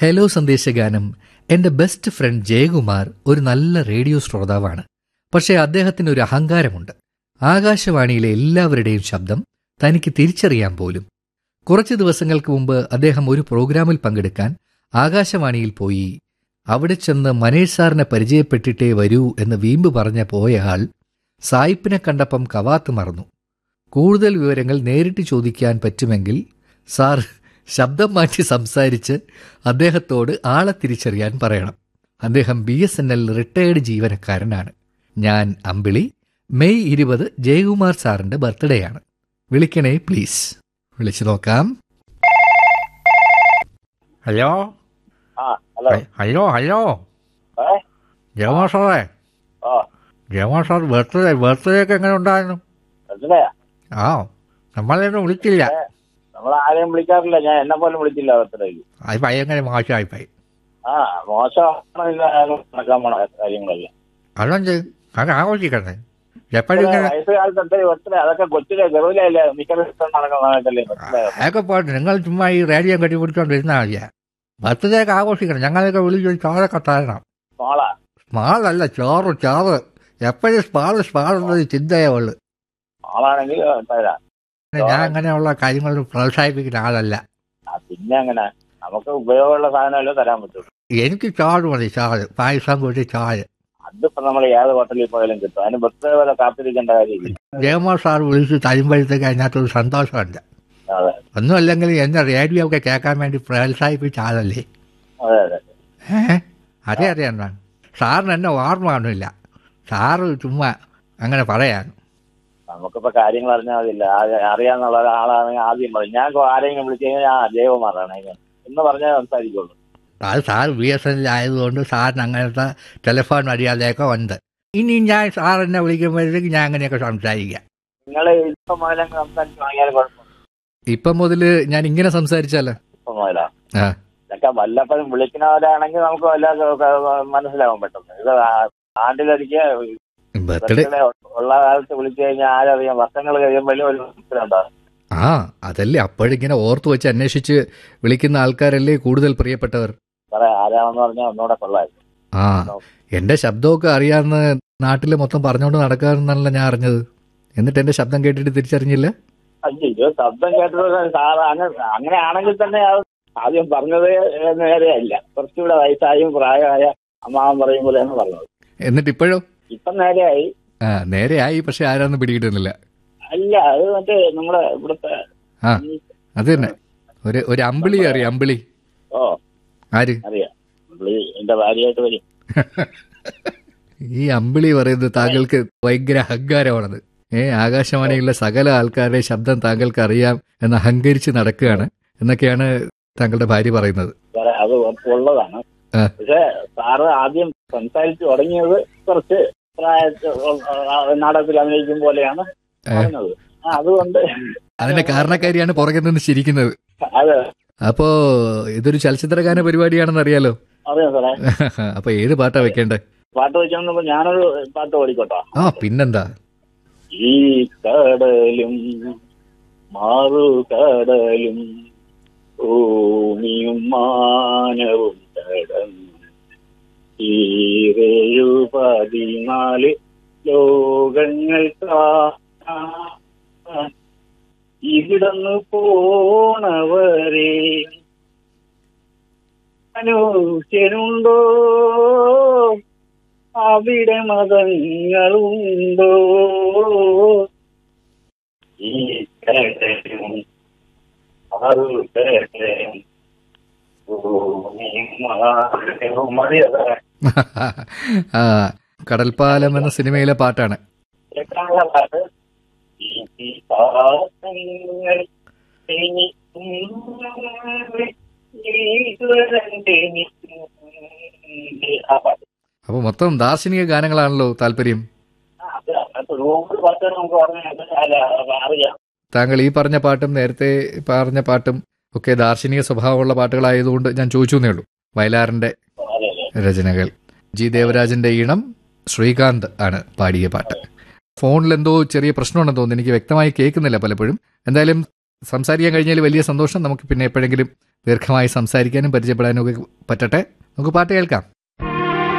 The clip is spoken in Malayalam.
ഹലോ സന്ദേശഗാനം എന്റെ ബെസ്റ്റ് ഫ്രണ്ട് ജയകുമാർ ഒരു നല്ല റേഡിയോ ശ്രോതാവാണ് പക്ഷേ അദ്ദേഹത്തിന് ഒരു അഹങ്കാരമുണ്ട് ആകാശവാണിയിലെ എല്ലാവരുടെയും ശബ്ദം തനിക്ക് തിരിച്ചറിയാൻ പോലും കുറച്ച് ദിവസങ്ങൾക്ക് മുമ്പ് അദ്ദേഹം ഒരു പ്രോഗ്രാമിൽ പങ്കെടുക്കാൻ ആകാശവാണിയിൽ പോയി അവിടെ ചെന്ന് മനേഷ് സാറിനെ പരിചയപ്പെട്ടിട്ടേ വരൂ എന്ന് വീമ്പ് പറഞ്ഞ പോയ ആൾ സായിപ്പിനെ കണ്ടപ്പം കവാത്ത് മറന്നു കൂടുതൽ വിവരങ്ങൾ നേരിട്ട് ചോദിക്കാൻ പറ്റുമെങ്കിൽ സാർ ശബ്ദം മാറ്റി സംസാരിച്ച് അദ്ദേഹത്തോട് ആളെ തിരിച്ചറിയാൻ പറയണം അദ്ദേഹം B S N L retired ജീവനക്കാരനാണ് ഞാൻ അമ്പിളി മെയ് ഇരുപത് ജയകുമാർ സാറിന്റെ ബർത്ത്ഡേ ആണ് വിളിക്കണേ പ്ലീസ് വിളിച്ചു നോക്കാം ഹലോ ആ ഹലോ ഹ- ഹലോ ഹലോ ഏ ജയമാ സാറേ ഓ ജയമാ സാർ ബർത്ത്ഡേ ബർത്ത്ഡേ ഒക്കെ എങ്ങനെ ഉണ്ടായിരുന്നു മനസ്സിലായ ആ നമ്മളൊന്നും വിളിച്ചില്ല നമ്മൾ ആരെയും വിളിക്കാറില്ല ഞാൻ എന്നെ പോലും വിളിച്ചില്ല ബർത്ത്ഡേക്ക് അത് ഭയങ്കര മോശമായിപ്പോയി ആ മോശമാണ് ഇത് നടക്കാൻ പോണ കാര്യങ്ങളല്ല അതെന്ത് അത് ആഘോഷിക്കണ്ടേ എപ്പോഴും ഇങ്ങനെ വയസ്സുകാലത്ത് എന്തൊരു ബർത്ത്ഡേ അതൊക്കെ കൊച്ചിലെ ഗർവിലല്ലേ മിക്ക ദിവസം നടക്കുന്നതല്ലേ മനസ്സിലായോ അതൊക്കെ പോട്ടെ നിങ്ങൾ ചുമ്മാ ഈ റേഡിയോ കെട്ടി പിടിച്ചോണ്ടിരുന്നാൽ മതിയാ ബർത്ത്ഡേ ഒക്കെ ആഘോഷിക്കണം ഞങ്ങളൊക്കെ വിളിച്ചൊരു ചോറൊക്കെ തരണം മോളാ സ്മാളല്ല ചോറ് ചോറ് എപ്പോഴും സ്മാള് സ്മാൾ എന്നൊരു ചിന്തയേ ഉള്ളു മോളാണെങ്കിൽ തരാം ഞാൻ അങ്ങനെയുള്ള കാര്യങ്ങൾ പ്രോത്സാഹിപ്പിക്കുന്ന ആളല്ല ആ, പിന്നെ അങ്ങനെ നമുക്ക് ഉപയോഗമുള്ള സാധനമല്ലേ തരാൻ പറ്റുള്ളൂ എനിക്ക് ചോറ് മതി ചോറ് പായസം കൂട്ടി ചോറ് അതിപ്പോ നമ്മൾ ഏത് ഹോട്ടലിൽ പോയാലും കിട്ടും അതിന് ബർത്ത്ഡേ വരെ കാത്തിരിക്കേണ്ട കാര്യമില്ല ജയമോ സാർ വിളിച്ച് തരുമ്പോഴത്തേക്ക് അതിനകത്തൊരു സന്തോഷമുണ്ട് അതെ ഒന്നും അല്ലെങ്കിൽ എന്നെ റേഡിയോ ഒക്കെ കേൾക്കാൻ വേണ്ടി പ്രോത്സാഹിപ്പിച്ച ആളല്ലേ അതെ അതെ ഏഹ് അതെ അതെ എന്നാണ് സാറിന് എന്നെ ഓർമ്മ കാണില്ല സാറ് ചുമ്മാ അങ്ങനെ പറയാൻ നമുക്കിപ്പോ കാര്യങ്ങൾ അറിഞ്ഞാൽ മതിയില്ല ആ- അറിയാന്നുള്ള ഒരാളാണെങ്കിൽ ആദ്യം പറയും ഞാൻ ആരെങ്കിലും വിളിച്ചു കഴിഞ്ഞാൽ ഞാൻ ജൈവമാറാണ് എന്ന് പറഞ്ഞാൽ സംസാരിക്കുള്ളൂ അത് സാർ ബി എസ് എൻ ആയതുകൊണ്ട് സാറിന് അങ്ങനത്തെ ടെലിഫോൺ മര്യാദയൊക്കെ ഉണ്ട് ഇനി ഞാൻ സാർ എന്നെ വിളിക്കുമ്പോഴത്തേക്ക് ഞാൻ അങ്ങനെയൊക്കെ സംസാരിക്കാം നിങ്ങൾ ഇപ്പൊ മുതലങ്ങ് സംസാരിച്ച് വാങ്ങിയാലും കുഴപ്പമില്ല ഇപ്പം മുതൽ ഞാൻ ഇങ്ങനെ സംസാരിച്ചാലോ ഇപ്പൊ മുതലാ ആ ഇതൊക്കെ വല്ലപ്പോഴും വിളിക്കുന്നവരാണെങ്കിൽ നമുക്ക് വല്ല മനസ്സിലാവും പെട്ടെന്ന് ഇത് ആ- ആണ്ടിലൊരിക്കൽ ബർത്ത്ഡേ ബർത്ത്ഡേ ഉള്ള കാലത്ത് വിളിച്ചു കഴിഞ്ഞാൽ ആരറിയാം വർഷങ്ങൾ കഴിയുമ്പോഴും ഒരു മനസ്സിലുണ്ടാകും ആ അതല്ലേ അപ്പോഴിങ്ങനെ ഓർത്തു വെച്ച് അന്വേഷിച്ച് വിളിക്കുന്ന ആൾക്കാരല്ലേ കൂടുതൽ പ്രിയപ്പെട്ടവർ സാറേ ആരാണെന്ന് പറഞ്ഞാൽ ഒന്നുകൂടെ കൊള്ളായിരുന്നു ആ എന്റെ ശബ്ദമൊക്കെ അറിയാവുന്ന നാട്ടിൽ മൊത്തം പറഞ്ഞുകൊണ്ട് നടക്കാമെന്നല്ല ഞാൻ അറിഞ്ഞത് എന്നിട്ട് എന്റെ ശബ്ദം കേട്ടിട്ട് തിരിച്ചറിഞ്ഞില്ല അയ്യോ ശബ്ദം കേട്ടത് സാറ് അങ്ങനെ അങ്ങനെ ആണെങ്കിൽ തന്നെ അത് ആദ്യം പറഞ്ഞത് നേരെയല്ല കുറച്ചുകൂടെ വയസ്സായും പ്രായമായ അമ്മാവൻ പറയും പോലെയാണ് പറഞ്ഞത് എന്നിട്ട് ഇപ്പോഴോ ഇപ്പം നേരെയായി ആ നേരെയായി പക്ഷെ ആരാന്ന് പിടികിട്ടുന്നില്ല അല്ല അത് മറ്റേ നമ്മുടെ ഇവിടുത്തെ ആ അത് തന്നെ ഒരു ഒരു അമ്പിളി അറിയാം അമ്പിളി ഓ ആര് അറിയാം പുള്ളി എന്റെ ഭാര്യയായിട്ട് വരും ഈ അമ്പിളി പറയുന്നത് താങ്കൾക്ക് ഭയങ്കര അഹങ്കാരമാണത് ഏ ആകാശവാണിയിലുള്ള സകല ആൾക്കാരുടെ ശബ്ദം താങ്കൾക്ക് അറിയാം എന്ന് അഹങ്കരിച്ച് നടക്കുകയാണ് എന്നൊക്കെയാണ് താങ്കളുടെ ഭാര്യ പറയുന്നത് സാറേ അത് ഉള്ളതാണ് ആ. പക്ഷെ സാറ് ആദ്യം സംസാരിച്ചു തുടങ്ങിയത് കുറച്ച് പ്രായ നാടകത്തിൽ അഭിനയിക്കും പോലെയാണ് പറഞ്ഞത് ആ, അതുകൊണ്ട് അതിന്റെ കാരണക്കാരിയാണ് പുറകെ നിന്ന് ചിരിക്കുന്നത് അത് അപ്പോ ഇതൊരു ചലച്ചിത്രഗാന പരിപാടിയാണെന്ന് അറിയാലോ അറിയാം സാറേ അപ്പൊ ഏത് പാട്ടാ വെക്കേണ്ടേ പാട്ട് വെച്ചോണ്ടപ്പോ ഞാനൊരു പാട്ട് ഓടിക്കോട്ടോ ആ പിന്നെന്താ ഈ കടലും മാറുകടലും ഭൂമിയും മാനവും കടന്നു ഈരേഴു പതിനാല് ലോകങ്ങൾ കാണാൻ ഇവിടന്ന് പോണവരെ മനുഷ്യനുണ്ടോ അവിടെ മതങ്ങളുണ്ടോ ഈ കടലും മറുകടലും ഭൂമിയും മാനവും മതിയതാ ആ കടൽപ്പാലം എന്ന സിനിമയിലെ പാട്ടാണ് കേൾക്കാനുള്ള പാട്ട് ഈ പാദങ്ങൾ എനിക്കും ഈശ്വരന്റെ ആ പാട്ട് അപ്പൊ മൊത്തം ദാർശനിക ഗാനങ്ങളാണല്ലോ താല്പര്യം ആ, അത് അങ്ങനത്തെ ഒരുപാട് പാട്ടുകൾ നമുക്ക് പറഞ്ഞാൽ അറിയാം താങ്കൾ ഈ പറഞ്ഞ പാട്ടും നേരത്തെ പറഞ്ഞ പാട്ടും ഒക്കെ ദാർശനിക സ്വഭാവമുള്ള പാട്ടുകളായതുകൊണ്ട് ഞാൻ ചോദിച്ചു എന്നേ ഉള്ളൂ വയലാറിന്റെ അതെ അതെ രചനകൾ ജി ദേവരാജന്റെ ഈണം ശ്രീകാന്ത് ആണ് പാടിയ പാട്ട് ഫോണിൽ എന്തോ ചെറിയ പ്രശ്നമുണ്ടെന്ന് തോന്നുന്നു എനിക്ക് വ്യക്തമായി കേൾക്കുന്നില്ല പലപ്പോഴും എന്തായാലും സംസാരിക്കാൻ കഴിഞ്ഞാൽ വലിയ സന്തോഷം നമുക്ക് പിന്നെ എപ്പോഴെങ്കിലും ദീർഘമായി സംസാരിക്കാനും പരിചയപ്പെടാനും ഒക്കെ പറ്റട്ടെ നമുക്ക് പാട്ട് കേൾക്കാം